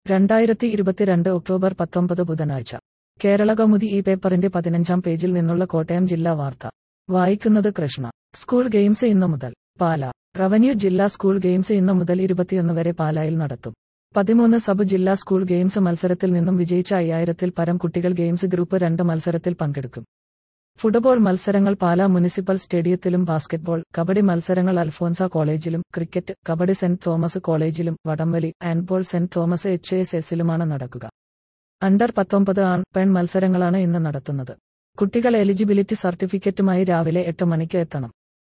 രണ്ടായിരത്തി ഇരുപത്തിരണ്ട് ഒക്ടോബർ പത്തൊമ്പത് ബുധനാഴ്ച കേരളകൗമുദി ഈ പേപ്പറിന്റെ പതിനഞ്ചാം പേജിൽ നിന്നുള്ള കോട്ടയം ജില്ലാ വാർത്ത വായിക്കുന്നത് കൃഷ്ണ സ്കൂൾ ഗെയിംസ് ഇന്നു മുതൽ പാല റവന്യൂ ജില്ലാ സ്കൂൾ ഗെയിംസ് ഇന്നു മുതൽ ഇരുപത്തിയൊന്ന് വരെ പാലായിൽ നടത്തും പതിമൂന്ന് സബ് ജില്ലാ സ്കൂൾ ഗെയിംസ് മത്സരത്തിൽ നിന്നും വിജയിച്ച അയ്യായിരത്തിൽ പരം കുട്ടികൾ ഗെയിംസ് ഗ്രൂപ്പ് രണ്ട് മത്സരത്തിൽ പങ്കെടുക്കും ഫുട്ബോൾ മത്സരങ്ങൾ പാലാ മുനിസിപ്പൽ സ്റ്റേഡിയത്തിലും ബാസ്കറ്റ്ബോൾ കബഡി മത്സരങ്ങൾ അൽഫോൻസ കോളേജിലും ക്രിക്കറ്റ് കബഡി സെന്റ് തോമസ് കോളേജിലും വടംവലി handball saint Thomas H S എസിലുമാണ് നടക്കുക അണ്ടർ പത്തൊമ്പത് ആൺ പെൺ മത്സരങ്ങളാണ് ഇന്ന് നടത്തുന്നത് കുട്ടികൾ എലിജിബിലിറ്റി സർട്ടിഫിക്കറ്റുമായി രാവിലെ എട്ട് മണിക്ക് എത്തണം